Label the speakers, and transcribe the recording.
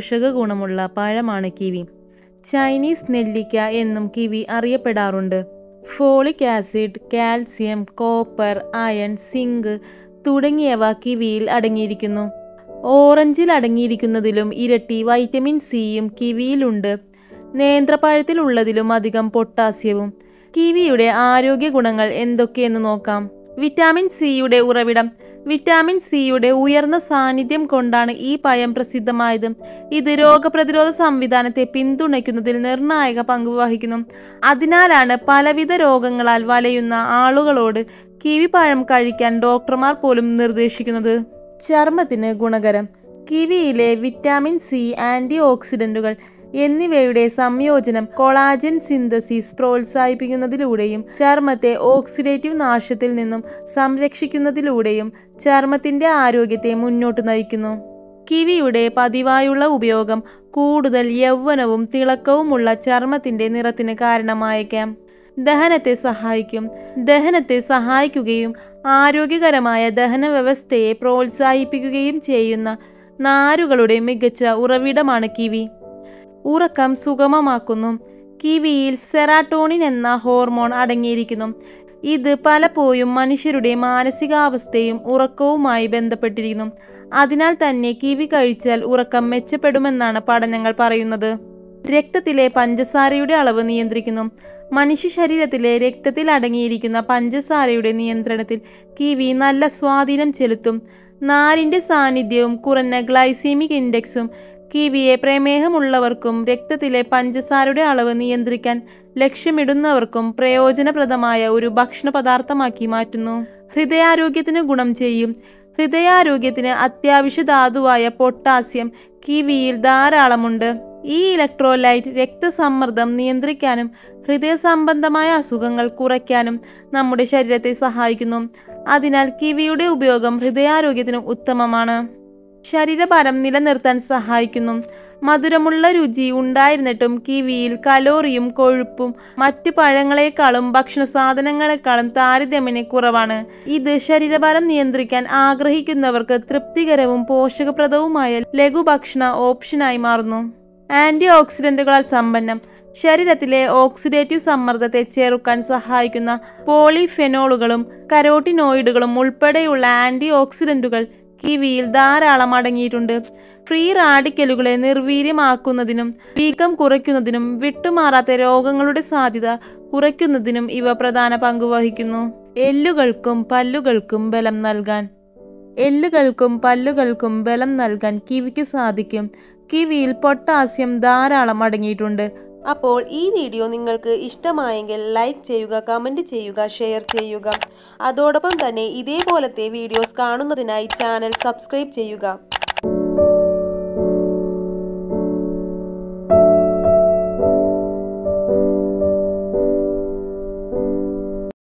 Speaker 1: പോഷക ഗുണമുള്ള പഴമാണ് കിവി ചൈനീസ് നെല്ലിക്ക എന്നും കിവി അറിയപ്പെടാറുണ്ട് folic acid calcium copper iron zinc തുടങ്ങിയവ കിവിയിൽ അടങ്ങിയിരിക്കുന്നു ഓറഞ്ചിൽ അടങ്ങിയിരിക്കുന്നതിലും ഇരട്ടി വൈറ്റമിൻ സിയും കിവിയിലുണ്ട് നേന്ത്രപ്പഴത്തിലുള്ളതിലും അധികം പൊട്ടാസ്യവും കിവിയുടെ ആരോഗ്യ ഗുണങ്ങൾ എന്തൊക്കെയെന്ന് നോക്കാം വിറ്റാമിൻ സിയുടെ ഉറവിടം വിറ്റാമിൻ സിയുടെ ഉയർന്ന സാന്നിധ്യം കൊണ്ടാണ് ഈ പഴം പ്രസിദ്ധമായത് ഇത് രോഗപ്രതിരോധ സംവിധാനത്തെ പിന്തുണയ്ക്കുന്നതിൽ നിർണായക പങ്ക് വഹിക്കുന്നു അതിനാലാണ് പലവിധ രോഗങ്ങളാൽ വലയുന്ന ആളുകളോട് കിവി പഴം കഴിക്കാൻ ഡോക്ടർമാർ പോലും നിർദ്ദേശിക്കുന്നത് ചർമ്മത്തിന് ഗുണകരം കിവിയിലെ വിറ്റാമിൻ സി ആന്റി ഓക്സിഡന്റുകൾ എന്നിവയുടെ സംയോജനം കൊളാജൻ സിന്തസിസ് പ്രോത്സാഹിപ്പിക്കുന്നതിലൂടെയും ചർമ്മത്തെ ഓക്സിഡേറ്റീവ് നാശത്തിൽ നിന്നും സംരക്ഷിക്കുന്നതിലൂടെയും ചർമ്മത്തിന്റെ ആരോഗ്യത്തെ മുന്നോട്ട് നയിക്കുന്നു കിവിയുടെ പതിവായുള്ള ഉപയോഗം കൂടുതൽ യൗവനവും തിളക്കവുമുള്ള ചർമ്മത്തിന്റെ നിറത്തിന് കാരണമായേക്കാം ദഹനത്തെ സഹായിക്കും ദഹനത്തെ സഹായിക്കുകയും ആരോഗ്യകരമായ ദഹന വ്യവസ്ഥയെ പ്രോത്സാഹിപ്പിക്കുകയും ചെയ്യുന്ന നാരുകളുടെ മികച്ച ഉറവിടമാണ് കിവി ഉറക്കം സുഗമമാക്കുന്നു കിവിയിൽ സെറാട്ടോണിൻ എന്ന ഹോർമോൺ അടങ്ങിയിരിക്കുന്നു ഇത് പലപ്പോഴും മനുഷ്യരുടെ മാനസികാവസ്ഥയും ഉറക്കവുമായി ബന്ധപ്പെട്ടിരിക്കുന്നു അതിനാൽ തന്നെ കിവി കഴിച്ചാൽ ഉറക്കം മെച്ചപ്പെടുമെന്നാണ് പഠനങ്ങൾ പറയുന്നത് രക്തത്തിലെ പഞ്ചസാരയുടെ അളവ് നിയന്ത്രിക്കുന്നു മനുഷ്യ ശരീരത്തിലെ രക്തത്തിൽ അടങ്ങിയിരിക്കുന്ന പഞ്ചസാരയുടെ നിയന്ത്രണത്തിൽ കിവി നല്ല സ്വാധീനം ചെലുത്തും നാരിൻ്റെ സാന്നിധ്യവും കുറഞ്ഞ ഗ്ലൈസീമിക് ഇൻഡെക്സും കിവിയെ പ്രമേഹമുള്ളവർക്കും രക്തത്തിലെ പഞ്ചസാരയുടെ അളവ് നിയന്ത്രിക്കാൻ ലക്ഷ്യമിടുന്നവർക്കും പ്രയോജനപ്രദമായ ഒരു ഭക്ഷണ പദാർത്ഥമാക്കി മാറ്റുന്നു ഹൃദയാരോഗ്യത്തിന് ഗുണം ചെയ്യും ഹൃദയാരോഗ്യത്തിന് അത്യാവശ്യ ധാതുവായ പൊട്ടാസ്യം കിവിയിൽ ധാരാളമുണ്ട് ഈ ഇലക്ട്രോലൈറ്റ് രക്തസമ്മർദ്ദം നിയന്ത്രിക്കാനും ഹൃദയ സംബന്ധമായ അസുഖങ്ങൾ കുറയ്ക്കാനും നമ്മുടെ ശരീരത്തെ സഹായിക്കുന്നു അതിനാൽ കിവിയുടെ ഉപയോഗം ഹൃദയാരോഗ്യത്തിന് ഉത്തമമാണ് ശരീരഭാരം നിലനിർത്താൻ സഹായിക്കുന്നു മധുരമുള്ള രുചി ഉണ്ടായിരുന്നിട്ടും കിവിയിൽ കലോറിയും കൊഴുപ്പും മറ്റ് പഴങ്ങളെക്കാളും ഭക്ഷണ സാധനങ്ങളെക്കാളും താരതമ്യേന കുറവാണ് ഇത് ശരീരഭാരം നിയന്ത്രിക്കാൻ ആഗ്രഹിക്കുന്നവർക്ക് തൃപ്തികരവും പോഷകപ്രദവുമായ ലഘുഭക്ഷണ ഓപ്ഷനായി മാറുന്നു ആന്റി ഓക്സിഡന്റുകളാൽ സമ്പന്നം ശരീരത്തിലെ ഓക്സിഡേറ്റീവ് സമ്മർദ്ദത്തെ ചെറുക്കാൻ സഹായിക്കുന്ന പോളിഫെനോളുകളും കരോട്ടിനോയിഡുകളും ഉൾപ്പെടെയുള്ള ആന്റി ഓക്സിഡന്റുകൾ കിവിയിൽ ധാരാളം അടങ്ങിയിട്ടുണ്ട് ഫ്രീ റാഡിക്കലുകളെ നിർവീര്യമാക്കുന്നതിനും വീക്കം കുറയ്ക്കുന്നതിനും വിട്ടുമാറാത്ത രോഗങ്ങളുടെ സാധ്യത കുറയ്ക്കുന്നതിനും ഇവ പ്രധാന പങ്ക് വഹിക്കുന്നു എല്ലുകൾക്കും പല്ലുകൾക്കും ബലം നൽകാൻ എല്ലുകൾക്കും പല്ലുകൾക്കും ബലം നൽകാൻ കിവിക്ക് സാധിക്കും കിവിയിൽ പൊട്ടാസ്യം ധാരാളം അടങ്ങിയിട്ടുണ്ട്
Speaker 2: അപ്പോൾ ഈ വീഡിയോ നിങ്ങൾക്ക് ഇഷ്ടമായെങ്കിൽ ലൈക്ക് ചെയ്യുക കമൻറ്റ് ചെയ്യുക ഷെയർ ചെയ്യുക അതോടൊപ്പം തന്നെ ഇതേപോലത്തെ വീഡിയോസ് കാണുന്നതിനായി ചാനൽ സബ്സ്ക്രൈബ് ചെയ്യുക